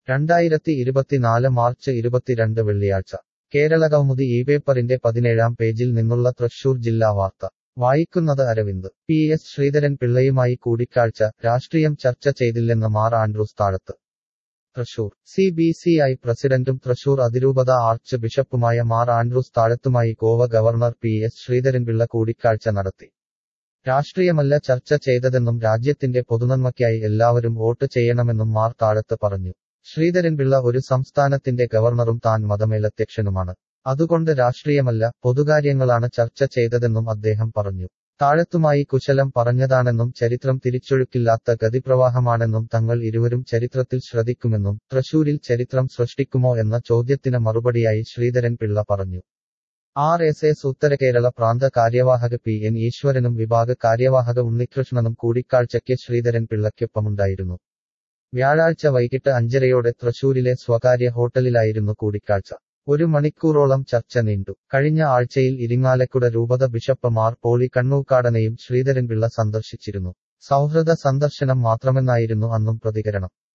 രണ്ടായിരത്തി ഇരുപത്തിനാല് മാർച്ച് ഇരുപത്തിരണ്ട് വെള്ളിയാഴ്ച കേരളകൗമുദി ഈ പേപ്പറിന്റെ പതിനേഴാം പേജിൽ നിന്നുള്ള തൃശൂർ ജില്ലാ വാർത്ത വായിക്കുന്നത് അരവിന്ദ് പി എസ് ശ്രീധരൻ പിള്ളയുമായി കൂടിക്കാഴ്ച രാഷ്ട്രീയം ചർച്ച ചെയ്തില്ലെന്ന് Mar Andrews Thazhath Thrissur C B C I പ്രസിഡന്റും തൃശൂർ അതിരൂപത ആർച്ച് ബിഷപ്പുമായ മാർ ആൻഡ്രൂസ് താഴത്തുമായി Goa governor P S Sreedharan Pillai കൂടിക്കാഴ്ച നടത്തി രാഷ്ട്രീയമല്ല ചർച്ച ചെയ്തതെന്നും രാജ്യത്തിന്റെ പൊതുനന്മയ്ക്കായി എല്ലാവരും വോട്ട് ചെയ്യണമെന്നും മാർ താഴത്ത് പറഞ്ഞു ശ്രീധരൻപിള്ള ഒരു സംസ്ഥാനത്തിന്റെ ഗവർണറും താൻ മതമേലധ്യക്ഷനുമാണ് അതുകൊണ്ട് രാഷ്ട്രീയമല്ല പൊതുകാര്യങ്ങളാണ് ചർച്ച ചെയ്തതെന്നും അദ്ദേഹം പറഞ്ഞു താഴത്തുമായി കുശലം പറഞ്ഞതാണെന്നും ചരിത്രം തിരിച്ചൊഴുക്കില്ലാത്ത ഗതിപ്രവാഹമാണെന്നും തങ്ങൾ ഇരുവരും ചരിത്രത്തിൽ ശ്രദ്ധിക്കുമെന്നും തൃശൂരിൽ ചരിത്രം സൃഷ്ടിക്കുമോ എന്ന ചോദ്യത്തിന് മറുപടിയായി ശ്രീധരൻ പിള്ള പറഞ്ഞു ആർ എസ് എസ് ഉത്തരകേരള പ്രാന്ത കാര്യവാഹക പി എൻ ഈശ്വരനും വിഭാഗ കാര്യവാഹക ഉണ്ണികൃഷ്ണനും കൂടിക്കാഴ്ചയ്ക്ക് ശ്രീധരൻ പിള്ളയ്ക്കൊപ്പമുണ്ടായിരുന്നു വ്യാഴാഴ്ച വൈകിട്ട് അഞ്ചരയോടെ തൃശൂരിലെ സ്വകാര്യ ഹോട്ടലിലായിരുന്നു കൂടിക്കാഴ്ച ഒരു മണിക്കൂറോളം ചർച്ച നീണ്ടു കഴിഞ്ഞ ആഴ്ചയിൽ ഇരിങ്ങാലക്കുട രൂപത ബിഷപ്പ് മാർ പോളി കണ്ണൂക്കാടനെയും ശ്രീധരൻപിള്ള സന്ദർശിച്ചിരുന്നു സൗഹൃദ സന്ദർശനം മാത്രമെന്നായിരുന്നു അന്നും പ്രതികരണം